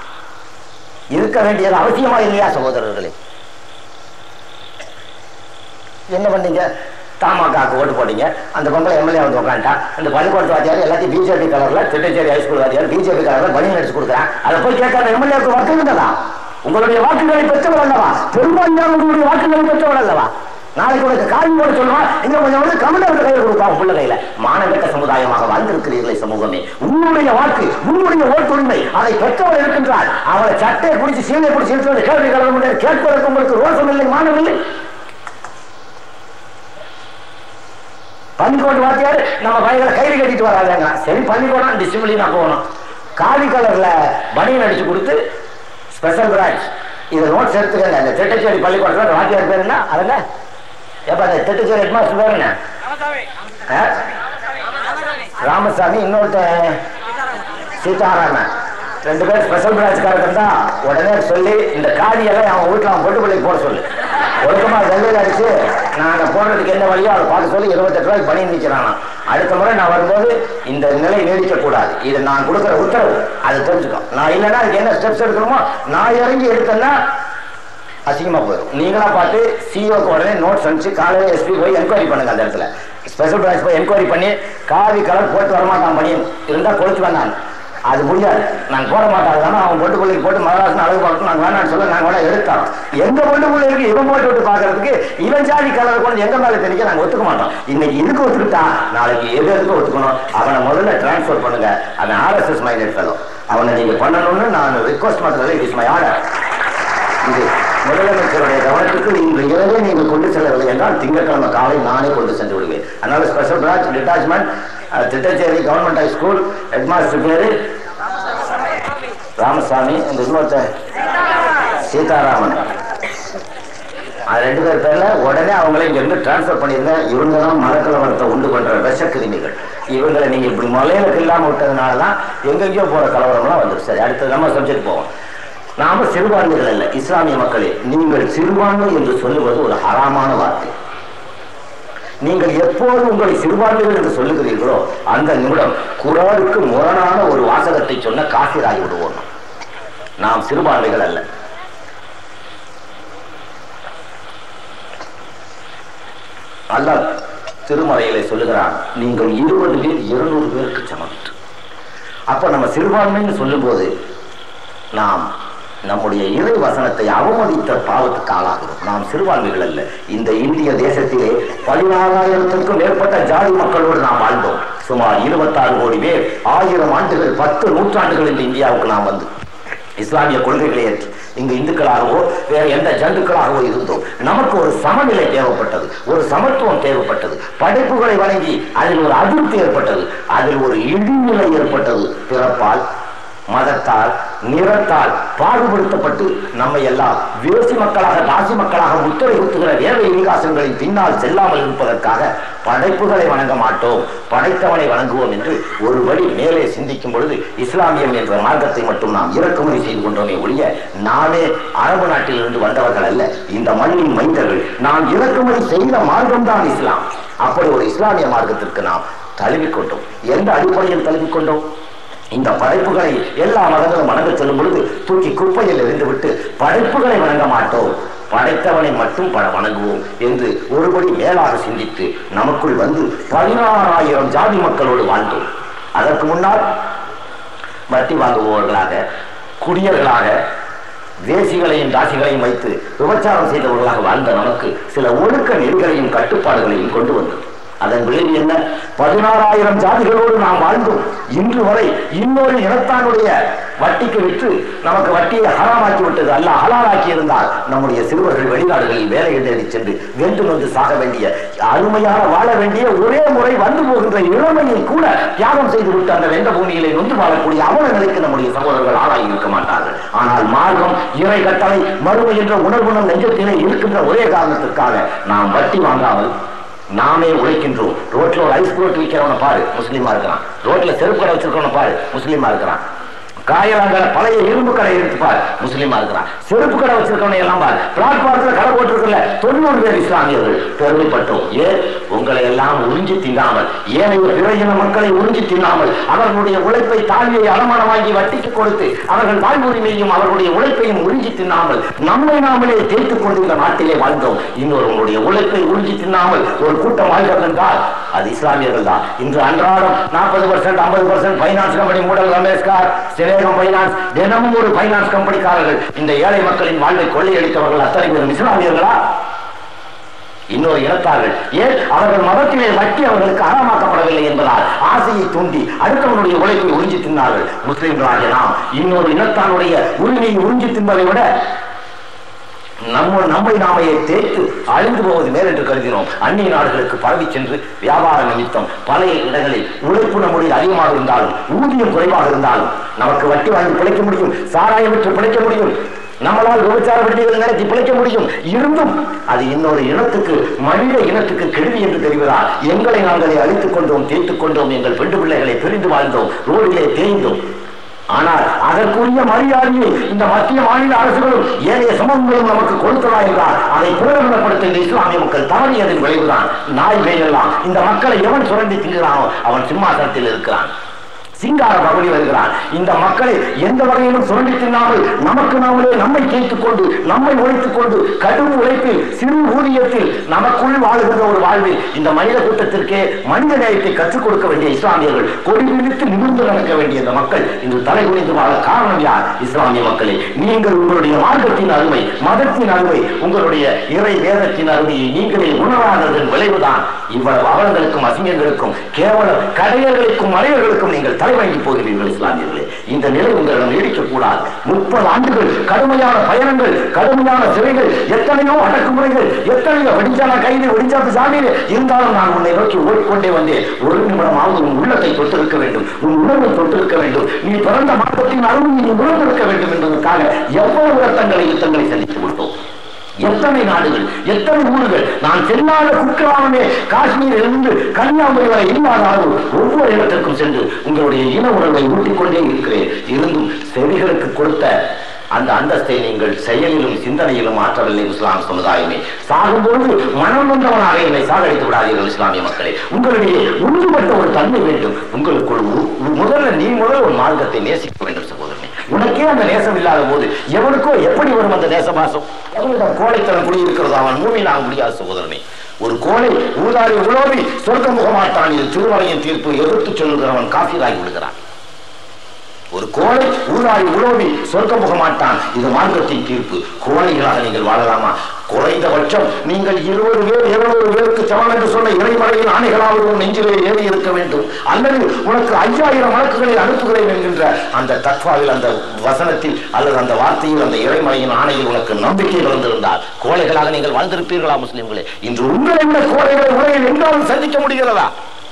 இருக்க வேண்டியது அவசியமா இல்லையா சகோதரர்களே என்ன பண்ணீங்க தாமாக்காக்கு ஓட்டு போட்டீங்க அந்த பொம்பளை எம்எல்ஏ வந்து உட்காந்துட்டா அந்த பள்ளிக்கூடத்து வாத்தியார் எல்லாத்தையும் பிஜேபி கலர்ல திட்டச்சேரி ஹைஸ்கூல் வாத்தியார் பிஜேபி கலர்ல பணி நடிச்சு கொடுக்குறான் அதை போய் கேட்காத எம்எல்ஏக்கு வாக்கு இருந்ததா உங்களுடைய வாக்குகளை பெற்றவர் அல்லவா பெரும்பான்மையான உங்களுடைய வாக்குகளை பெற்றவர் அல்லவா நாளைக்கு உனக்கு காவி போட சொல்லுவான் இங்க கொஞ்சம் வந்து கமலருக்கு கையில் கொடுப்பான் புள்ள கையில மானகட்ட சமுதாயமாக வாழ்ந்திருக்கிறீர்களே சமூகமே உன்னுடைய வாக்கு உன்னுடைய ஓட்டுரிமை அதை பெற்றவர் இருக்கின்றார் அவளை சட்டையை பிடிச்சி சீனை பிடிச்சி இருக்கிறது கேள்வி கலந்த முடியாது கேட்பதற்கு உங்களுக்கு ரோசம் இல்லை மானம் இல்லை பள்ளிக்கோட்டு வாத்தியார் நம்ம பையங்களை கையில் கட்டிட்டு வராங்க சரி பள்ளிக்கூடம் டிசிப்ளினா போகணும் காவி கலர்ல பனியன் அடிச்சு கொடுத்து ஸ்பெஷல் பிரான்ச் இது நோட்ஸ் எடுத்துக்கங்க அந்த திட்டச்சேரி பள்ளிக்கூடத்தில் வாத்தியார் பேர் என்ன அதுங்க எப்ப அந்த திட்டச்சேரி ஹெட்மாஸ்டர் பேர் என்ன ஆ? ராமசாமி இன்னொருத்தன் சீதாராமன் ரெண்டு பேர் ஸ்பெஷல் பிரான்ச்காரங்க இருந்தா உடனே சொல்லி இந்த காடியெல்லாம் அவன் வீட்டுல அவன் பொட்டு பிள்ளைக்கு போட சொல்லு ஒழுக்கமா வெள்ளையில அடிச்சு நான் போடுறதுக்கு என்ன வழியோ அதை பார்க்க சொல்லி இருபத்தெட்டு ரூபாய்க்கு பண்ணி நிற்கிறானா அடுத்த முறை நான் வரும்போது இந்த நிலை நீடிக்க கூடாது இது நான் கொடுக்குற உத்தரவு அதை தெரிஞ்சுக்கோ நான் இல்லைன்னா அதுக்கு என்ன ஸ்டெப்ஸ் எடுக்கணுமோ நான் இறங்கி எடுத்தேன்னா அசிங்கமா போயிடும் நீங்களா பார்த்து சிஓக்கு உடனே நோட்ஸ் அனுப்பிச்சு காலையில் எஸ்பி போய் என்கொயரி பண்ணுங்க அந்த இடத்துல ஸ்பெஷல் பிரான்ச் போய் என்கொயரி பண்ணி காவி கலர் போட்டு வரமாட்டான் பணியன் இருந்தா கொளுத்து வேண்டாம் அது முடியாது நான் போட மாட்டாங்க அவன் பொட்டு பிள்ளைக்கு போட்டு மகாராஷ்டிரா அழகு பார்க்கணும் நாங்கள் வேணாம்னு சொல்ல நாங்கள் வேணா எடுத்தோம் எங்க பொட்டு பிள்ளை இருக்கு இவன் போட்டு விட்டு பார்க்கறதுக்கு இவன் ஜாதி கலர் கொண்டு எங்க மேல தெரிவிக்க நாங்கள் ஒத்துக்க மாட்டோம் இன்னைக்கு இதுக்கு ஒத்துக்கிட்டா நாளைக்கு எது எதுக்கு ஒத்துக்கணும் அவனை முதல்ல டிரான்ஸ்ஃபர் பண்ணுங்க அவன் ஆர்எஸ்எஸ் மைண்டட் ஃபெலோ அவனை நீங்க பண்ணணும்னு நான் ரிக்வஸ்ட் பண்றது இட் இஸ் மை ஆர்டர் இது முதலமைச்சருடைய கவனத்துக்கு இன்று இரவே நீங்கள் கொண்டு செல்லவில்லை என்றால் திங்கட்கிழமை காலை நானே கொண்டு சென்று விடுவேன் அதனால special branch detachment ah, Thittacheri government high school headmaster பேரு ராமசாமி இந்த இன்னொருத்த சீதாராமன் அது ரெண்டு பேர் பேர்ல உடனே அவங்கள இங்க இருந்து டிரான்ஸ்பர் பண்ணிருங்க இவங்க தான் மரக்கலவரத்தை உண்டு பண்ற விஷ கிருமிகள் இவங்களை நீங்க இப்படி முலையில இல்லாம விட்டதுனால தான் எங்கெங்கயோ போற கலவரம்லாம் வந்துருக்கு சரி அடுத்து நம்ம சப்ஜெக்ட் போவோம் நாம சிறுபான்மைகள் அல்ல இஸ்லாமிய மக்களே நீங்கள் சிறுபான்மை என்று சொல்லுவது ஒரு ஹராமான வார்த்தை நீங்கள் எப்போது உங்களை சிறுபான்மைகள் என்று சொல்லுகிறீர்களோ அந்த நிமிடம் குரானுக்கு முரணான ஒரு வாசகத்தை சொன்ன காசிராகி விடுவோம் நாம். நாம் சிறுபான்மைகள் அல்ல அல்லாஹ் திருமறையிலே சொல்லுகிறான் நீங்கள் இருபது பேர் இருநூறு பேருக்கு சமம் என்று. அப்ப நம்ம சிறுபான்மைன்னு சொல்லும்போது நாம் நம்முடைய இறை வசனத்தை அவமதித்த பாவத்துக்கு ஆளாகிறோம் நாம் சிறுபான்மைகள் அல்ல இந்த இந்திய தேசத்திலே பதினாறாயிரத்திற்கும் மேற்பட்ட ஜாதி மக்களோடு நாம் வாழ்ந்தோம் சுமார் இருபத்தாறு கோடி பேர் ஆயிரம் ஆண்டுகள் பத்து நூற்றாண்டுகள் இந்த இந்தியாவுக்கு நாம் வந்து இஸ்லாமிய கொள்கைகளை ஏற்று இங்கு இந்துக்களாகவோ வேற எந்த ஜந்துக்களாகவோ இருந்தோம் நமக்கு ஒரு சமநிலை தேவைப்பட்டது ஒரு சமத்துவம் தேவைப்பட்டது படைப்புகளை வழங்கி அதில் ஒரு அதிருப்தி ஏற்பட்டது அதில் ஒரு இழிநிலை ஏற்பட்டது பிறப்பால் மதத்தால் நிறத்தால் பாடுபடுத்தப்பட்டு நம்மை எல்லாம் வேசி மக்களாக தாசி மக்களாக முத்திரை குத்துகிற வேத இதிகாசங்களின் பின்னால் செல்லாமல் இருப்பதற்காக படைப்புகளை வணங்க மாட்டோம் படைத்தவனை வணங்குவோம் என்று ஒருபடி மேலே சிந்திக்கும் பொழுது இஸ்லாமியம் என்ற மார்க்கத்தை மட்டும் நாம் இறக்குமதி செய்து கொண்டோமே ஒழிய நாமே அரபு நாட்டிலிருந்து வந்தவர்கள் அல்ல இந்த மண்ணின் மைந்தர்கள் நாம் இறக்குமதி செய்த மார்க்கம்தான் இஸ்லாம் அப்படி ஒரு இஸ்லாமிய மார்க்கத்திற்கு நாம் தழுவிக்கொண்டோம் எந்த அடிப்படையில் தழுவிக்கொண்டோம் இந்த படைப்புகளை எல்லா மதங்களும் வணங்க சொல்லும் பொழுது தூக்கி குப்பையில் எறிந்துவிட்டு படைப்புகளை வணங்க மாட்டோம் படைத்தவனை மட்டும் ப- வணங்குவோம் என்று ஒருபடி மேலாக சிந்தித்து நமக்குள் வந்து பதினாறாயிரம் ஜாதி மக்களோடு வாழ்ந்தோம் அதற்கு முன்னால் வட்டி வாங்குபவர்களாக குடியர்களாக வேசிகளையும் தாசிகளையும் வைத்து விபச்சாரம் செய்தவர்களாக வாழ்ந்த நமக்கு சில ஒழுக்க நெறிகளையும் கட்டுப்பாடுகளையும் கொண்டு வந்தது அதன் விளைவு என்ன பதினாறாயிரம் ஜாதிகளோடு நாம் வாழ்ந்தோம் இன்று வரை இன்னொரு இனத்தானுடைய வட்டிக்கு விற்று நமக்கு வட்டியை ஹராமாக்கி விட்டது அல்ல ஹலாலாக்கி இருந்தால் நம்முடைய சிறுவர்கள் வெளிநாடுகளில் வேலை தேடி சென்று வென்று வந்து சாக வேண்டிய அருமையான வாழ வேண்டிய ஒரே முறை வந்து போகின்ற இளமையை கூட தியாகம் செய்து விட்டு அந்த வெந்த பூமியிலே நொந்து வாழக்கூடிய அவல நிலைக்கு நம்முடைய சகோதரர்கள் ஆளாகி இருக்க மாட்டார்கள் ஆனால் மார்க்கம் இறை கட்டளை மறுமை என்ற உணர்வு நம் நெஞ்சத்திலே இருக்கின்ற ஒரே காரணத்திற்காக நாம் வட்டி வாங்காமல் நாமே உழைக்கின்றோம் ரோட்ல ஒரு ஐஸ் போட்டு விற்கிறவன பாரு முஸ்லீமா இருக்கிறான் ரோட்ல செருப்பு கடை வச்சிருக்கவன பாரு முஸ்லீமா இருக்கிறான் காயலாங்கல பழைய இரும்பு கடை எடுத்து பாரு முஸ்லீமா இருக்கிறான் செருப்பு கடை வச்சிருக்கவனை எல்லாம் பாரு பிளாட்பாரத்துல கடை போட்டிருக்கல தொண்ணூறு பேர் இஸ்லாமியர்கள் பெருமைப்பட்டோம் ஏன் உங்களை எல்லாம் உறிஞ்சி தின்னாமல் ஏனைய பிற இன மக்களை உறிஞ்சி தின்னாமல் அவர்களுடைய உழைப்பை தாழ்வியை அடமானம் வாங்கி வட்டிக்கு கொடுத்து அவர்கள் வாழ்வுரிமையும் அவர்களுடைய உழைப்பையும் உறிஞ்சி தின்னாமல் நம்மை நாமளே தேய்த்துக் கொண்டு இந்த நாட்டிலே வாழ்ந்தோம் இன்னொருவருடைய உழைப்பை உறிஞ்சி தின்னாமல் ஒரு கூட்டம் வாழ்கிறது என்றால் அது இஸ்லாமியர்கள் தான் இன்று அன்றாடம் நாற்பது பர்சன்ட் ஐம்பது பர்சன்ட் பைனான்ஸ் கம்பெனி மூடல் ரமேஷ்கார் சிலேகம் பைனான்ஸ் தினமும் ஒரு பைனான்ஸ் கம்பெனிக்காரர்கள் இந்த ஏழை மக்களின் வாழ்வை கொள்ளையடித்தவர்கள் அத்தனை பேரும் இஸ்லாமியர்களா இன்னொரு இனத்தார்கள் ஏன் அவர்கள் மதத்திலே வட்டி அவர்களுக்கு அறமாக்கப்படவில்லை என்பதால் ஆசையை தூண்டி அடுத்தவனுடைய உழைப்பை உறிஞ்சி தின்னார்கள் முஸ்லிம்களாகிய நாம் இன்னொரு இனத்தானுடைய உரிமையை உறிஞ்சி தின்பதை விட நம்ம நம்மை நாமையை தேய்த்து அழிந்து போவது மேல் என்று கருதினோம் அந்நிய நாடுகளுக்கு பரவி சென்று வியாபார நிமித்தம் பல இடங்களில் உழைப்பு நம்முடைய அதிகமாக இருந்தாலும் ஊதியம் குறைவாக இருந்தாலும் நமக்கு வட்டி வாங்கி பிழைக்க முடியும் சாராயம் விற்று பிழைக்க முடியும் நம்மளால் விபச்சார வட்டிகள் நடத்தி பிழைக்க முடியும் இருந்தும் அது இன்னொரு இனத்துக்கு மனித இனத்துக்கு கெடுதி என்று தெரிவதால் எங்களை நாங்களே அழித்துக் கொண்டோம் தேய்த்துக் கொண்டோம் எங்கள் பெண்டு பிள்ளைகளை பிரிந்து வாழ்ந்தோம் ரோடிலே தேய்ந்தோம் ஆனால் அதற்குரிய மரியாதையை இந்த மத்திய மாநில அரசுகளும் ஏனைய சமூகங்களும் நமக்கு கொடுத்ததா என்றால் அதை பிரகடனப்படுத்த இந்த இஸ்லாமிய மக்கள் தவறியதன் விளைவுதான் நாய் வேயெல்லாம் இந்த மக்களை எவன் சுரண்டி தின்கிறானோ அவன் சிம்மாசனத்தில் இருக்கிறான் சிங்கார பகுதி வருகிறான் இந்த மக்களை எந்த வகையிலும் சுரண்டி தின்னாமல் நமக்கு நாமளே நம்மை தேய்த்துக் கொண்டு நம்மை உழைத்துக் கொண்டு கடும் உழைப்பில் சிறு ஊதியத்தில் நமக்குள் வாழுகின்ற ஒரு வாழ்வில் இந்த மனித கூட்டத்திற்கே மனித நேயத்தை கற்றுக் கொடுக்க வேண்டிய இஸ்லாமியர்கள் கொடி விரித்து நிமிர்ந்து நடக்க வேண்டிய இந்த மக்கள் இன்று தலை குனிந்து வாழ காரணம் யார் இஸ்லாமிய மக்களே நீங்கள் உங்களுடைய மார்க்கத்தின் அருமை மதத்தின் அருமை உங்களுடைய இறை வேதத்தின் அருமையை நீங்களே உணராததன் விளைவுதான் இவ்வளவு அவலங்களுக்கும் அசிங்கங்களுக்கும் கேவலம் கடையர்களுக்கும் மலையர்களுக்கும் நீங்கள் தலை தலைவணங்கி போகிறீர்கள் இஸ்லாமியர்களே இந்த நிலை உங்களிடம் நீடிக்கக்கூடாது முப்பது ஆண்டுகள் கடுமையான பயணங்கள் கடுமையான சிறைகள் எத்தனையோ அடக்குமுறைகள் எத்தனையோ வெடிச்சான கைது வெடிச்சாத்து சாமியிலே இருந்தாலும் நான் உன்னை நோக்கி ஓடிக்கொண்டே வந்தேன் ஒரு நிமிடமாவது உன் உள்ளத்தை தொட்டிருக்க வேண்டும் உன் உணர்வை தொட்டிருக்க வேண்டும் நீ பிறந்த மாற்றத்தின் அருமை நீ உணர்ந்திருக்க வேண்டும் என்பதற்காக எவ்வளவு ரத்தங்களை யுத்தங்களை சந்தித்து விட்டோம் எத்தனை நாடுகள் எத்தனை ஊர்கள் நான் செல்லாத குக்கிராமமே காஷ்மீர் இருந்து கன்னியாகுமரி வரை இல்லாத அளவு ஒவ்வொரு இடத்திற்கும் சென்று உங்களுடைய இன உணர்வை ஊட்டிக் கொண்டே இருக்கிறேன் இருந்தும் செவிகளுக்கு கொடுத்த அந்த அந்தஸ்தை நீங்கள் செயலிலும் சிந்தனையிலும் ஆற்றவில்லை இஸ்லாம் சமுதாயமே சாகும்பொழுது மனம் வந்தவனாக என்னை சாகடித்து விடாதீர்கள் இஸ்லாமிய மக்களே உங்களுடைய உறுதிப்பட்ட ஒரு தன்மை வேண்டும் உங்களுக்குள் உ- உ- முதல்ல நீ முதல் ஒரு மார்க்கத்தை நேசிக்க வேண்டும் சகோதரனே உனக்கே அந்த நேசம் இல்லாத போது எவனுக்கோ எப்படி வரும் அந்த நேசமாசம் எவனிடம் கோழைத்தனம் குடியிருக்கிறதோ அவன் மூமியாக முடியாது சகோதரனே ஒரு கோழை ஊதாரி உலோபி சொர்க்கம் போக மாட்டான் இது திருமலையின் தீர்ப்பு எதிர்த்து சொல்லுகிறவன் காஃபிராகி விடுகிறான் ஒரு கோழை ஊதாரி உலோபி சொர்க்கம் போக மாட்டான் இது மார்க்கத்தின் தீர்ப்பு கோழைகளாக நீங்கள் வாழலாமா குறைந்தபட்சம் நீங்கள் இருபது பேர் இருநூறு பேருக்கு சமம் என்று சொன்ன இறைமலையின் ஆணைகளாவது உன் நெஞ்சிலே ஏறி இருக்க வேண்டும் அல்லது உனக்கு ஐயாயிரம் வழக்குகளை அனுப்புகிறேன் என்கின்ற அந்த தத்வாவில் அந்த வசனத்தில் அல்லது அந்த வார்த்தையில் அந்த இறைமலையின் ஆணையில் உனக்கு நம்பிக்கை வளர்ந்திருந்தால் கோழைகளாக நீங்கள் வாழ்ந்திருப்பீர்களா முஸ்லிம்களே இன்று உங்களை விட கோழைகளை உலகில் எங்காவது சந்திக்க முடிகிறதா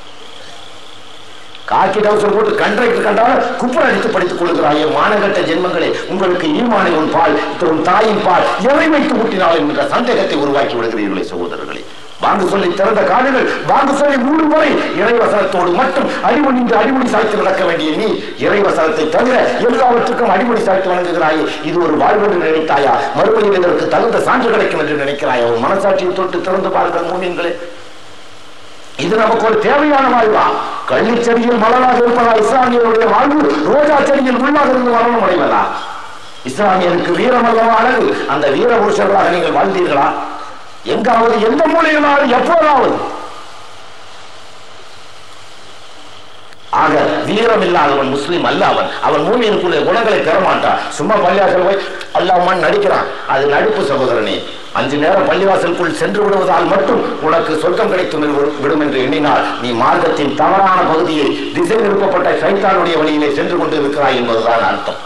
காக்கி டவுசர் போட்டு கன்றைக்கு கண்டால் குப்பர் அடித்து படித்துக் கொள்கிறாயே மானகட்ட ஜென்மங்களே உங்களுக்கு ஈமானை உன் பால் உன் தாயின் பால் எவை வைத்து ஊட்டினால் என்கிற சந்தேகத்தை உருவாக்கி விடுகிறீர்களே சகோதரர்களே வாங்கு சொல்லி திறந்த காடுகள் வாங்கு சொல்லி மூன்று முறை இறைவசனத்தோடு மட்டும் அடிமொழிந்து அடிமொழி சாய்த்து நடக்க வேண்டிய நீ இறைவசனத்தை தவிர எல்லாவற்றுக்கும் அடிமொழி சாய்த்து வழங்குகிறாயே இது ஒரு வாழ்வு என்று நினைத்தாயா மறுபடியும் இதற்கு தகுந்த சான்று கிடைக்கும் என்று நினைக்கிறாயா ஒரு மனசாட்சியை தொட்டு திறந்து பாருங்கள் மூமியங்களே இது நமக்கு ஒரு தேவையான வாழ்வா கள்ளிச் செடியில் மலராக இருப்பதா இஸ்லாமியருடைய வாழ்வு ரோஜா செடியில் உள்ளாக இருந்து மரணம் அடைவதா இஸ்லாமியருக்கு வீரம் அல்லவா அழகு அந்த வீர புருஷர்களாக நீங்கள் வாழ்ந்தீர்களா எங்காவது எந்த மூலையிலாவது எப்போதாவது ஆக வீரம் இல்லாதவன் முஸ்லீம் அல்ல அவன் அவன் மூமியனுக்குள்ள குணங்களை பெற மாட்டான் சும்மா பள்ளிவாசல் போய் அல்லாமான் நடிக்கிறான் அது நடிப்பு சகோதரனே அஞ்சு நேரம் பள்ளிவாசலுக்குள் சென்று விடுவதால் மட்டும் உனக்கு சொர்க்கம் கிடைத்து விடு- விடும் என்று எண்ணினால் நீ மார்க்கத்தின் தவறான பகுதியை திசை திருப்பப்பட்ட சைத்தானுடைய வழியிலே சென்று கொண்டு இருக்கிறாய் என்பதுதான் அர்த்தம்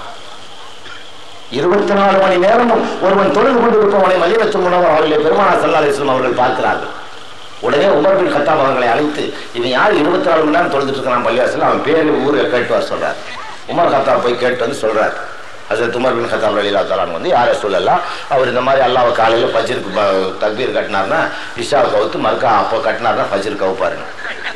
இருபத்தி நாலு மணி நேரமும் ஒருவன் தொழுது கொண்டிருப்பவனை மதியத்தும் உணவு அவர்களை பெருமானா சல்லா அலிஸ்லாம் அவர்கள் பார்க்கிறார்கள் உடனே உமர் பின் கத்தாப் அவர்களை அழைத்து இவன் யார் இருபத்தி நாலு மணி நேரம் தொழுதுட்டு இருக்கிறான் பள்ளிவாசல் அவன் பேரு ஊரை கேட்டு வர சொல்றார் உமர் கத்தாப் போய் கேட்டு வந்து சொல்றார் ஹசரத் உமர் பின் கத்தாப் அலி தாலான் வந்து யாரை சொல்லலாம் அவர் இந்த மாதிரி அல்லாஹ் காலையில ஃபஜ்ருக்கு ப- தக்பீர் கட்டினார்னா இஷாவை கவுத்து மறுக்கா அப்போ கட்டினார்னா ஃபஜ்ர் கவுப்பாருங்க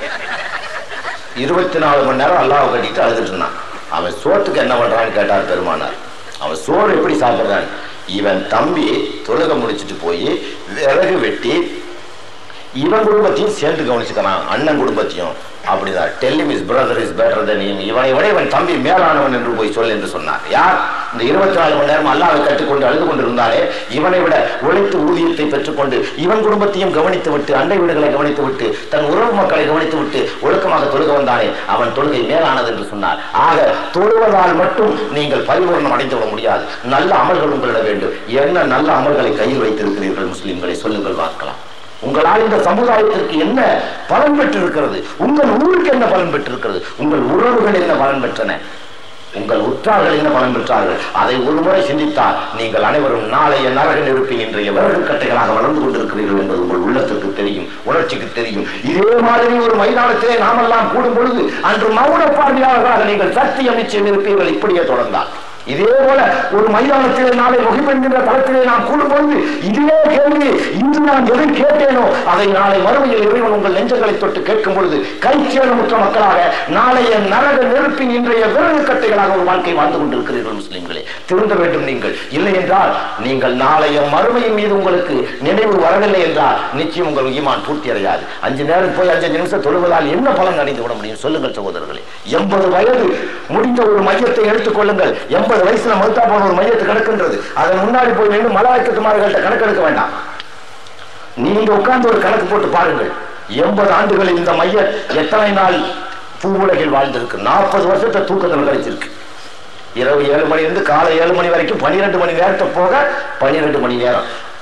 இருபத்தி நாலு மணி நேரம் அல்லாஹ் கட்டிட்டு அழுதுட்டு இருந்தான் அவன் சோத்துக்கு என்ன பண்றான்னு கேட்டார் பெருமானார் அவன் சோறு எப்படி சாப்பிடுறான் இவன் தம்பி தொழுக முடிச்சிட்டு போய் விறகு வெட்டி இவன் குடும்பத்தையும் சேர்ந்து கவனிச்சுக்கிறான் அண்ணன் குடும்பத்தையும் அப்படிதான் tell him his brother is better than இவனை விட இவன் தம்பி மேலானவன் என்று போய் சொல் என்று சொன்னார் யார் இந்த இருபத்தி நாலு மணி நேரம் அல்லாவை கற்றுக்கொண்டு அழுது கொண்டிருந்தாலே இவனை விட உழைத்து ஊதியத்தை பெற்றுக்கொண்டு இவன் குடும்பத்தையும் கவனித்து விட்டு அண்டை வீடுகளை கவனித்து விட்டு தன் உறவு மக்களை கவனித்து விட்டு ஒழுக்கமாக தொழுக வந்தானே அவன் தொழுகை மேலானது என்று சொன்னார் ஆக தொழுவதால் மட்டும் நீங்கள் பரிபூர்ணம் அடைந்து விட முடியாது நல்ல அமல்கள் உங்களிடம் வேண்டும் என்ன நல்ல அமல்களை கையில் வைத்திருக்கிறீர்கள் முஸ்லிம்களை சொல்லுங்கள் பார்க்கலாம் உங்களால் இந்த சமுதாயத்திற்கு என்ன பலன் பெற்றிருக்கிறது உங்கள் ஊருக்கு என்ன பலன் பெற்றிருக்கிறது உங்கள் உறவுகள் என்ன பலன் பெற்றன உங்கள் உற்றார்கள் என்ன பலன் பெற்றார்கள் அதை ஒரு முறை சிந்தித்தால் நீங்கள் அனைவரும் நாளைய நரக நெருப்பின் இன்றைய விறகு கட்டைகளாக வளர்ந்து கொண்டிருக்கிறீர்கள் என்பது உங்கள் உள்ளத்திற்கு தெரியும் உணர்ச்சிக்கு தெரியும் இதே மாதிரி ஒரு மைதானத்திலே நாமெல்லாம் கூடும் பொழுது அன்று மௌன பார்வையாளர்களாக நீங்கள் சத்தியம் நிச்சயம் இருப்பீர்கள் இப்படியே தொடர்ந்தால் இதே போல ஒரு மைதானத்திலே நாளை வகுப்பு என்கின்ற தளத்திலே நாம் கூடும்பொழுது இதே கேள்வி இன்று நான் எதை கேட்டேனோ அதை நாளை மறுமையில் இறைவன் உங்கள் நெஞ்சங்களை தொட்டு கேட்கும் பொழுது கைச்சேதமுற்ற மக்களாக நாளைய நரக நெருப்பின் இன்றைய விறகு கட்டைகளாக ஒரு வாழ்க்கை வாழ்ந்து கொண்டிருக்கிறீர்கள் முஸ்லிம்களே திருந்த வேண்டும் நீங்கள் இல்லை என்றால் நீங்கள் நாளைய மறுமையின் மீது உங்களுக்கு நினைவு வரவில்லை என்றால் நிச்சயம் உங்கள் ஈமான் பூர்த்தி அடையாது அஞ்சு நேரம் போய் அஞ்சு நிமிஷம் தொழுவதால் என்ன பலன் அடைந்து விட முடியும் சொல்லுங்கள் சகோதரர்களே எண்பது வயது முடிந்த ஒரு மையத்தை எடுத்துக் கொள்ளுங்கள் எண்பது வயசுல மருத்தா போன ஒரு மையத்து கிடக்கின்றது அதன் முன்னாடி போய் நின்று மலாய்க்கத்துமார்கள்ட்ட கணக்கெடுக்க வேண்டாம் நீங்க உட்கார்ந்து ஒரு கணக்கு போட்டு பாருங்கள் எண்பது ஆண்டுகளில் இந்த மையம் எத்தனை நாள் பூ உலகில் வாழ்ந்திருக்கு நாற்பது வருஷத்தை தூக்கத்தில் கழிச்சிருக்கு இரவு ஏழு மணி இருந்து காலை ஏழு மணி வரைக்கும் பன்னிரெண்டு மணி நேரத்தை போக பன்னிரெண்டு மணி நேரம்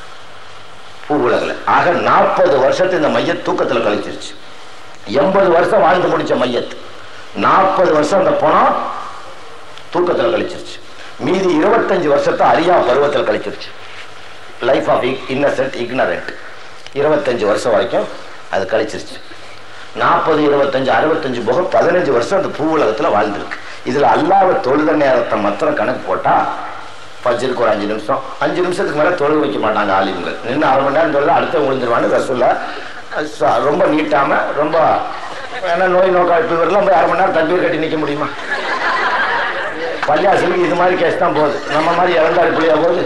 பூ உலகில் ஆக நாற்பது வருஷத்தை இந்த மைய தூக்கத்தில் கழிச்சிருச்சு எண்பது வருஷம் வாழ்ந்து முடிச்ச மையத்து நாற்பது வருஷம் அந்த பணம் தூக்கத்தில் கழிச்சிருச்சு மீதி இருபத்தஞ்சு வருஷத்தை அறியா பருவத்தில் கழிச்சிருச்சு லைஃப் ஆஃப் இன்னசென்ட் இக்னரண்ட் இருபத்தஞ்சு வருஷம் வரைக்கும் அது கழிச்சிருச்சு நாற்பது இருபத்தஞ்சு அறுபத்தஞ்சு போக பதினஞ்சு வருஷம் அந்த பூ உலகத்துல வாழ்ந்திருக்கு இதுல அல்லாவை தொழுத நேரத்தை மாத்திரம் கணக்கு போட்டா ஃபஜ்ருக்கு ஒரு அஞ்சு நிமிஷம் அஞ்சு நிமிஷத்துக்கு மேல தொழுக வைக்க மாட்டாங்க ஆலிம்கள் நின்று அரை மணி நேரம் தொழுது அடுத்த விழுந்துருவான்னு ரசூல்ல ச- ரொம்ப நீட்டாம ரொம்ப ஏன்னா நோய் நோக்கா இப்போ இவரெல்லாம் போய் அரை மணி நேரம் தண்ணீர் கட்டி நிக்க முடியுமா பள்ளியாசலுக்கு இது மாதிரி கேஸ் தான் போகுது நம்ம மாதிரி இறந்தாரு பிள்ளையா போகுது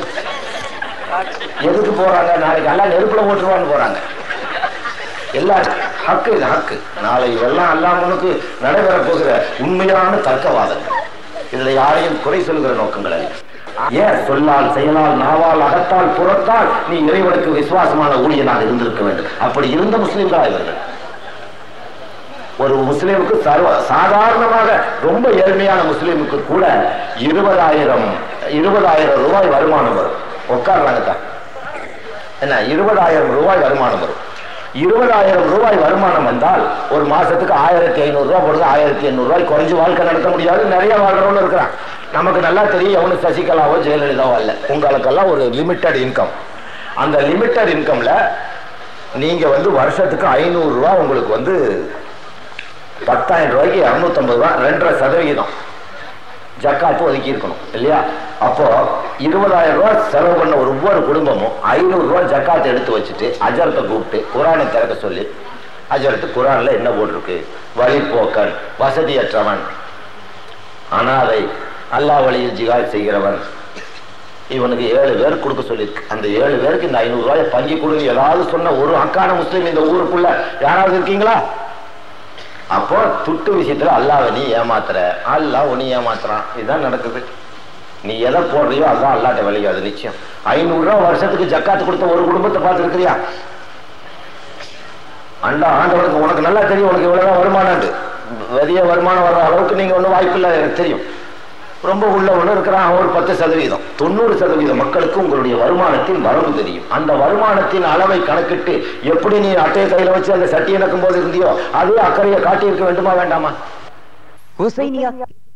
எதுக்கு போறாங்க நாளைக்கு எல்லாம் நெருப்புல ஓட்டுருவான்னு போறாங்க எல்லாரும் ஹக்கு இது ஹக்கு நாளை எல்லாம் அல்லாமனுக்கு நடைபெற போகிற உண்மையான தர்க்கவாதங்கள் இதுல யாரையும் குறை சொல்லுகிற நோக்கங்கள் அல்ல ஏன் சொல்லால் செயலால் நாவால் அகத்தால் புறத்தால் நீ இறைவனுக்கு விசுவாசமான ஊழியனாக இருந்திருக்க வேண்டும் அப்படி இருந்த முஸ்லிம்களா இவர்கள் ஒரு முஸ்லிமுக்கு சர்வ சாதாரணமாக ரொம்ப ஏழ்மையான முஸ்லிமுக்கு கூட இருபதாயிரம் இருபதாயிரம் ரூபாய் வருமானம் வரும் உட்கார்றாங்க தான் என்ன இருபதாயிரம் ரூபாய் வருமானம் வரும் இருபதாயிரம் ரூபாய் வருமானம் வந்தால் ஒரு மாசத்துக்கு ஆயிரத்தி ஐநூறு ரூபாய் போடுறது ஆயிரத்தி எண்ணூறு ரூபாய் குறைஞ்சு வாழ்க்கை நடத்த முடியாது நிறைய வாழ்றவங்க இருக்கிறான் நமக்கு நல்லா தெரியும் எவனு சசிகலாவோ ஜெயலலிதாவோ அல்ல உங்களுக்கெல்லாம் ஒரு லிமிட்டட் இன்கம் அந்த லிமிட்டட் இன்கம்ல நீங்க வந்து வருஷத்துக்கு ஐநூறு ரூபாய் உங்களுக்கு வந்து பத்தாயிரம் ரூபாய்க்கு இரநூத்தம்பது ரூபாய் ரெண்டரை சதவிகிதம் ஜக்காத்து ஒதுக்கி இருக்கணும் இல்லையா அப்போ இருபதாயிரம் ரூபாய் செலவு பண்ண ஒரு ஒவ்வொரு குடும்பமும் ஐநூறு ரூபாய் ஜக்காத்து எடுத்து வச்சுட்டு அஜரத்தை கூப்பிட்டு குரானை திறக்க சொல்லி அஜரத்து குரான்ல என்ன போட்டிருக்கு வழிபோக்கன் வசதியற்றவன் அனாதை அல்லாஹ் வழியில் ஜிகாத் செய்கிறவன் இவனுக்கு ஏழு பேர் கொடுக்க சொல்லியிருக்கு அந்த ஏழு பேருக்கு இந்த ஐநூறு ரூபாயை பங்கி கொடுங்க ஏதாவது சொன்ன ஒரு அக்கான முஸ்லீம் இந்த ஊருக்குள்ள யாராவது இருக்கீங்களா அப்போ துட்டு விஷயத்துல அல்லாஹ் நீ ஏமாத்துற அல்லாஹ் உன்னை ஏமாத்துறான் இதுதான் நடக்குது நீ எதை போடுறியோ அதான் அல்லாட்ட விளையும் அது நிச்சயம் ஐநூறு ரூபாய் வருஷத்துக்கு ஜக்காத்து கொடுத்த ஒரு குடும்பத்தை பார்த்து இருக்கிறியா அண்டா ஆண்டவனுக்கு உனக்கு நல்லா தெரியும் உனக்கு இவ்வளவுதான் வருமானம் வெளிய வருமானம் வர்ற அளவுக்கு நீங்க ஒன்றும் வாய்ப்பு இல்லை எனக்கு தெரியும் ரொம்ப உள்ள ஒண்ணு இருக்கிறான் ஒரு பத்து சதவீதம் தொண்ணூறு சதவீதம் மக்களுக்கு உங்களுடைய வருமானத்தின் வரவு தெரியும் அந்த வருமானத்தின் அளவை கணக்கிட்டு எப்படி நீ அட்டையை கையில வச்சு அந்த சட்டி இணக்கும் போது இருந்தியோ அதே அக்கறையை காட்டியிருக்க வேண்டுமா வேண்டாமா ஹுசைனியா